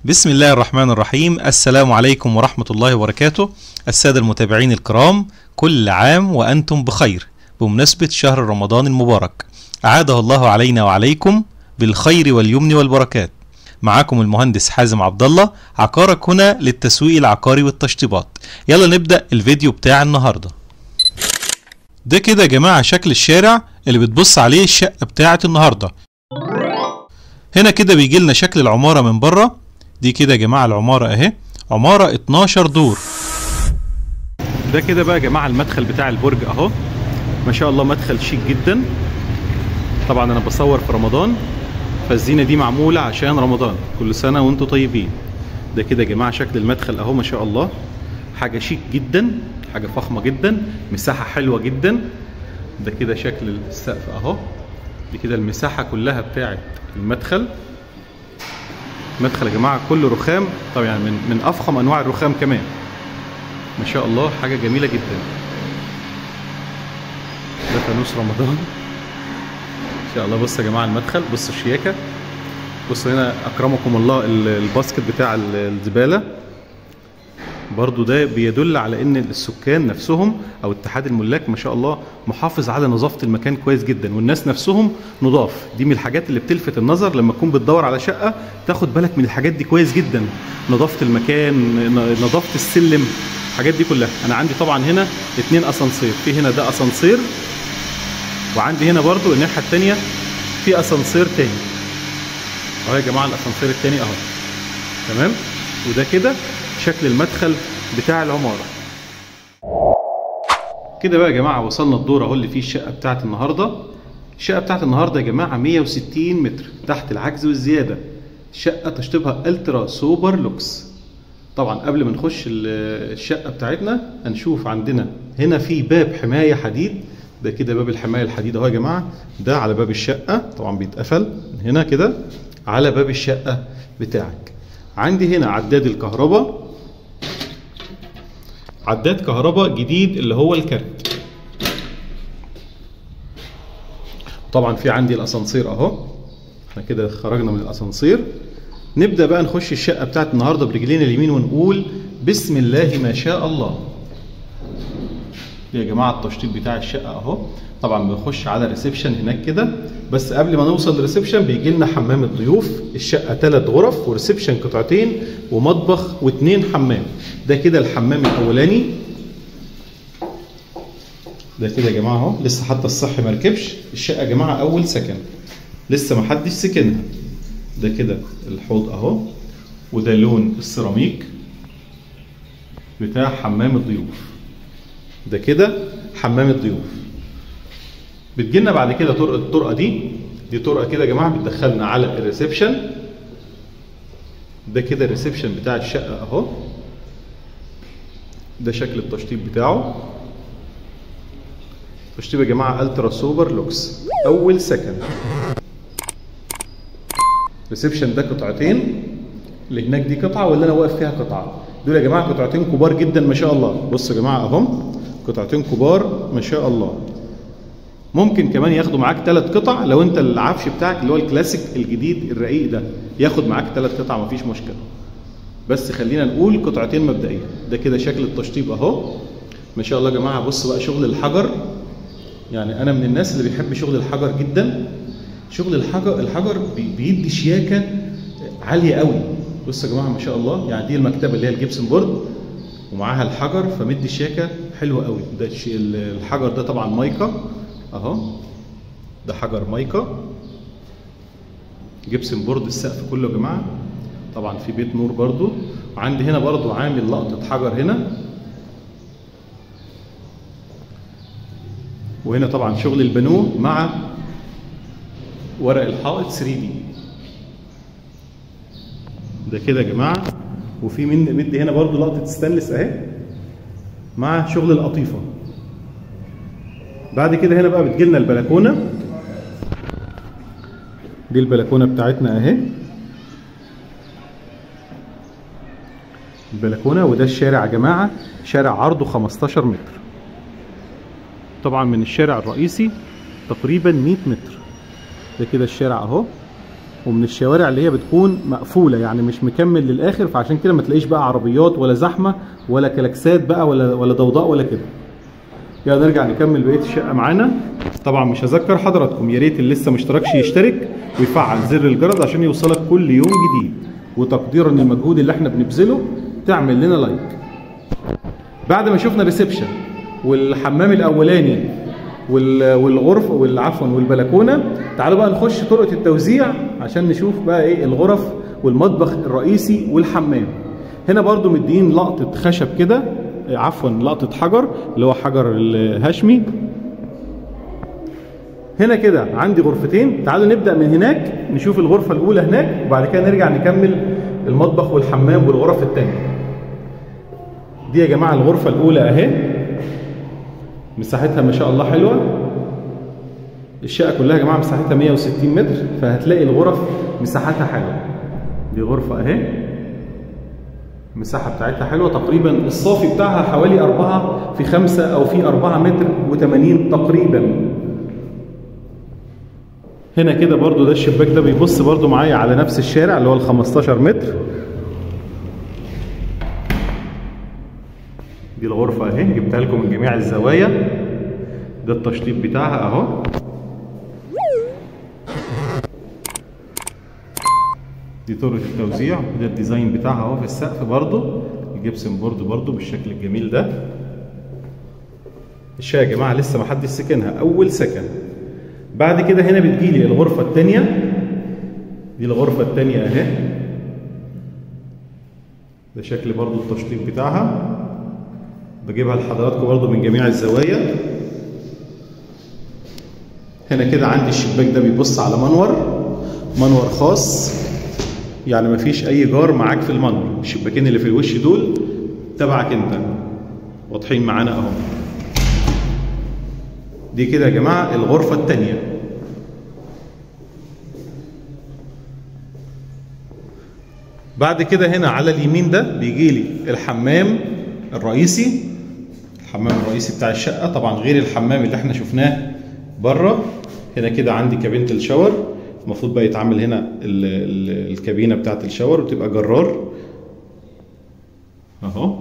بسم الله الرحمن الرحيم السلام عليكم ورحمة الله وبركاته السادة المتابعين الكرام كل عام وأنتم بخير بمناسبة شهر رمضان المبارك أعاده الله علينا وعليكم بالخير واليمن والبركات معاكم المهندس حازم عبد الله عقارك هنا للتسويق العقاري والتشطيبات يلا نبدأ الفيديو بتاع النهاردة ده كده يا جماعة شكل الشارع اللي بتبص عليه الشقة بتاعة النهاردة هنا كده بيجي لنا شكل العمارة من بره دي كده يا جماعة العمارة اهي عمارة 12 دور ده كده بقى يا جماعة المدخل بتاع البرج اهو ما شاء الله مدخل شيك جدا طبعا انا بصور في رمضان فالزينة دي معمولة عشان رمضان كل سنة وانتم طيبين ده كده يا جماعة شكل المدخل اهو ما شاء الله حاجة شيك جدا حاجة فخمة جدا مساحة حلوة جدا ده كده شكل السقف اهو دي كده المساحة كلها بتاعت المدخل مدخل يا جماعة كله رخام طبعا يعني من من افخم انواع الرخام كمان ما شاء الله حاجة جميلة جدا ده فانوس رمضان ان شاء الله بص يا جماعة المدخل بص الشياكة بص هنا اكرمكم الله ال- الباسكت بتاع ال- الزبالة برضو ده بيدل على ان السكان نفسهم او اتحاد الملاك ما شاء الله محافظ على نظافه المكان كويس جدا والناس نفسهم نضاف دي من الحاجات اللي بتلفت النظر لما تكون بتدور على شقه تاخد بالك من الحاجات دي كويس جدا نظافه المكان ن- نظافه السلم الحاجات دي كلها انا عندي طبعا هنا اتنين اسانسير في هنا ده اسانسير وعندي هنا برضو الناحيه التانيه في اسانسير تاني اهو يا جماعه الاسانسير التاني اهو تمام وده كده شكل المدخل بتاع العمارة كده بقى يا جماعة وصلنا الدور اهو اللي فيه الشقة بتاعت النهاردة الشقة بتاعت النهاردة يا جماعة 160 متر تحت العجز والزيادة شقة تشطيبها الترا سوبر لوكس طبعا قبل ما نخش ال- الشقة بتاعتنا هنشوف عندنا هنا في باب حماية حديد ده كده باب الحماية الحديد اهو يا جماعة ده على باب الشقة طبعا بيتقفل من هنا كده على باب الشقة بتاعك عندي هنا عداد الكهرباء عداد كهرباء جديد اللي هو الكارت طبعا في عندي الاسانسير اهو احنا كده خرجنا من الاسانسير نبدا بقى نخش الشقه بتاعت النهارده برجلينا اليمين ونقول بسم الله ما شاء الله يا جماعه التشطيب بتاع الشقه اهو طبعا بنخش على الريسبشن هناك كده بس قبل ما نوصل للريسبشن بيجي لنا حمام الضيوف الشقه ثلاث غرف وريسبشن قطعتين ومطبخ واثنين حمام ده كده الحمام الاولاني ده كده يا جماعه اهو لسه حتى الصح ما ركبش الشقه يا جماعه اول سكن لسه ما حدش سكنها ده كده الحوض اهو وده لون السيراميك بتاع حمام الضيوف ده كده حمام الضيوف بتجيلنا بعد كده طرق الطرقه دي دي طرقه كده يا جماعه بتدخلنا على الريسبشن ده كده الريسبشن بتاع الشقه اهو ده شكل التشطيب بتاعه تشطيب يا جماعه الترا سوبر لوكس اول سكن ريسبشن ده قطعتين اللي هناك دي قطعه واللي انا واقف فيها قطعه دول يا جماعه قطعتين كبار جدا ما شاء الله بصوا يا جماعه اهم قطعتين كبار ما شاء الله ممكن كمان ياخدوا معاك ثلاث قطع لو انت العفش بتاعك اللي هو الكلاسيك الجديد الرقيق ده ياخد معاك ثلاث قطع مفيش مشكله بس خلينا نقول قطعتين مبدئيه ده كده شكل التشطيب اهو ما شاء الله يا جماعه بص بقى شغل الحجر يعني انا من الناس اللي بيحب شغل الحجر جدا شغل الحجر الحجر بي- بيدي شياكه عاليه قوي بصوا يا جماعه ما شاء الله يعني دي المكتبه اللي هي الجبسن بورد ومعاها الحجر فمدي شياكه حلوه قوي ده الشي- الحجر ده طبعا مايكا اهو ده حجر مايكا جبسن بورد السقف كله يا جماعه طبعا في بيت نور برضو وعندي هنا برضو عامل لقطه حجر هنا وهنا طبعا شغل البانو مع ورق الحائط 3 دي ده كده يا جماعه وفي من مدي هنا برضو لقطه ستانلس اهي مع شغل القطيفه بعد كده هنا بقى بتجيلنا البلكونه دي البلكونه بتاعتنا اهي البلكونه وده الشارع يا جماعه شارع عرضه 15 متر طبعا من الشارع الرئيسي تقريبا 100 متر ده كده الشارع اهو ومن الشوارع اللي هي بتكون مقفوله يعني مش مكمل للاخر فعشان كده ما تلاقيش بقى عربيات ولا زحمه ولا كلاكسات بقى ولا ولا ضوضاء ولا كده يلا نرجع نكمل بقيه الشقه معانا طبعا مش هذكر حضراتكم يا ريت اللي لسه مشتركش يشترك ويفعل زر الجرس عشان يوصلك كل يوم جديد وتقديرا للمجهود اللي احنا بنبذله تعمل لنا لايك بعد ما شفنا ريسبشن والحمام الاولاني وال- والغرف والعفوا والبلكونه تعالوا بقى نخش طرقه التوزيع عشان نشوف بقى ايه الغرف والمطبخ الرئيسي والحمام هنا برضو مدين لقطه خشب كده آه، عفوا لقطه حجر اللي هو حجر الهشمي هنا كده عندي غرفتين تعالوا نبدا من هناك نشوف الغرفه الاولى هناك وبعد كده نرجع نكمل المطبخ والحمام والغرف الثانيه دي يا جماعه الغرفه الاولى اهي مساحتها ما شاء الله حلوه الشقه كلها يا جماعه مساحتها 160 متر فهتلاقي الغرف مساحتها حلوه دي غرفه اهي المساحه بتاعتها حلوه تقريبا الصافي بتاعها حوالي 4 في 5 او في 4 متر و80 تقريبا هنا كده برضو ده الشباك ده بيبص برضو معايا على نفس الشارع اللي هو ال 15 متر دي الغرفة اهي جبتها لكم من جميع الزوايا ده التشطيب بتاعها اهو دي طرقة التوزيع ده الديزاين بتاعها اهو في السقف برضو الجبسن بورد برضو بالشكل الجميل ده الشقة يا جماعة لسه ما حدش سكنها أول سكن بعد كده هنا بتجيلي الغرفة التانية دي الغرفة التانية اهي ده شكل برضو التشطيب بتاعها بجيبها لحضراتكم برضو من جميع الزوايا هنا كده عندي الشباك ده بيبص على منور منور خاص يعني مفيش اي جار معاك في المنور الشباكين اللي في الوش دول تبعك انت واضحين معانا اهو دي كده يا جماعه الغرفه الثانيه بعد كده هنا على اليمين ده بيجي لي الحمام الرئيسي الحمام الرئيسي بتاع الشقه طبعا غير الحمام اللي احنا شفناه بره هنا كده عندي كابينه الشاور المفروض بقى يتعمل هنا ال ال الكابينه بتاعت الشاور وتبقى جرار اهو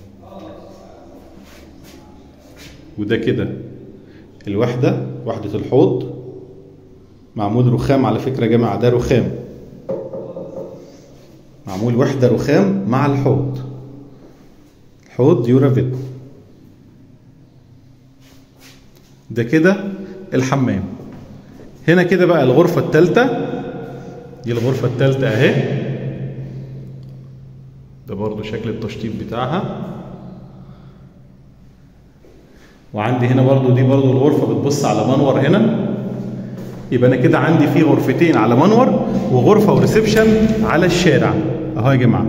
وده كده الوحده وحده الحوض معمول رخام على فكره يا جماعه ده رخام معمول وحده رخام مع الحوض حوض يورافيت ده كده الحمام هنا كده بقى الغرفة التالتة دي الغرفة التالتة اهي ده برضو شكل التشطيب بتاعها وعندي هنا برضو دي برضو الغرفة بتبص على منور هنا يبقى انا كده عندي في غرفتين على منور وغرفة وريسبشن على الشارع اهو يا جماعه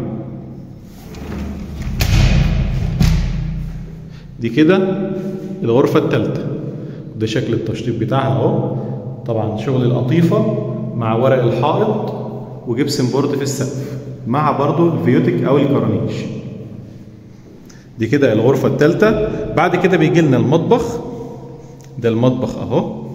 دي كده الغرفة الثالثة ده شكل التشطيب بتاعها اهو طبعا شغل القطيفة مع ورق الحائط وجبسن بورد في السقف مع برضو الفيوتك او الكرانيش دي كده الغرفة الثالثة بعد كده بيجي لنا المطبخ ده المطبخ اهو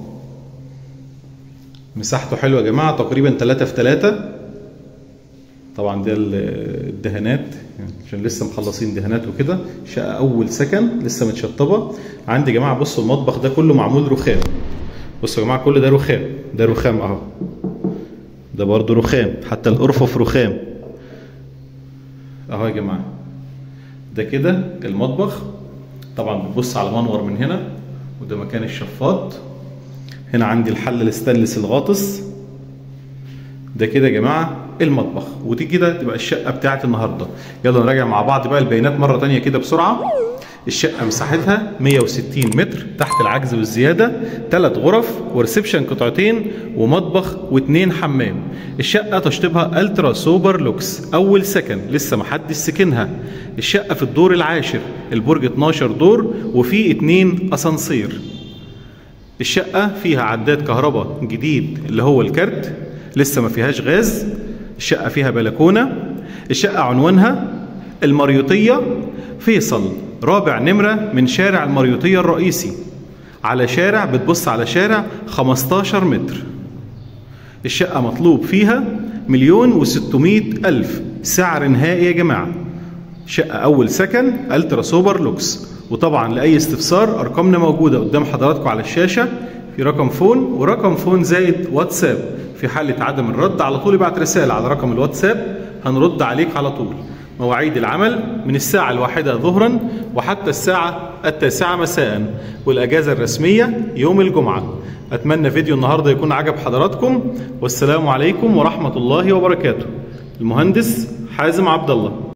مساحته حلوة يا جماعة تقريبا 3 في 3 طبعا ده الدهانات عشان لسه مخلصين دهانات وكده شقه اول سكن لسه متشطبه عندي يا جماعه بصوا المطبخ ده كله معمول رخام بصوا يا جماعه كل ده رخام ده رخام اهو ده برضه رخام حتى الارفف رخام اهو يا جماعه ده كده المطبخ طبعا بتبص على منور من هنا وده مكان الشفاط هنا عندي الحل الستانلس الغاطس ده كده يا جماعه المطبخ ودي كده تبقى الشقه بتاعت النهارده يلا نراجع مع بعض بقى البيانات مره تانية كده بسرعه الشقه مساحتها 160 متر تحت العجز والزياده ثلاث غرف وريسبشن قطعتين ومطبخ واثنين حمام الشقه تشطيبها الترا سوبر لوكس اول سكن لسه ما حدش سكنها الشقه في الدور العاشر البرج 12 دور وفيه اتنين اسانسير الشقه فيها عداد كهرباء جديد اللي هو الكارت لسه ما فيهاش غاز الشقة فيها بلكونة الشقة عنوانها المريوطية فيصل رابع نمرة من شارع المريوطية الرئيسي على شارع بتبص على شارع 15 متر الشقة مطلوب فيها مليون وستمائة ألف سعر نهائي يا جماعة شقة أول سكن ألترا سوبر لوكس وطبعا لأي استفسار أرقامنا موجودة قدام حضراتكم على الشاشة في رقم فون ورقم فون زائد واتساب في حالة عدم الرد على طول ابعت رسالة على رقم الواتساب هنرد عليك على طول مواعيد العمل من الساعة الواحدة ظهرا وحتى الساعة التاسعة مساء والأجازة الرسمية يوم الجمعة أتمنى فيديو النهاردة يكون عجب حضراتكم والسلام عليكم ورحمة الله وبركاته المهندس حازم عبد الله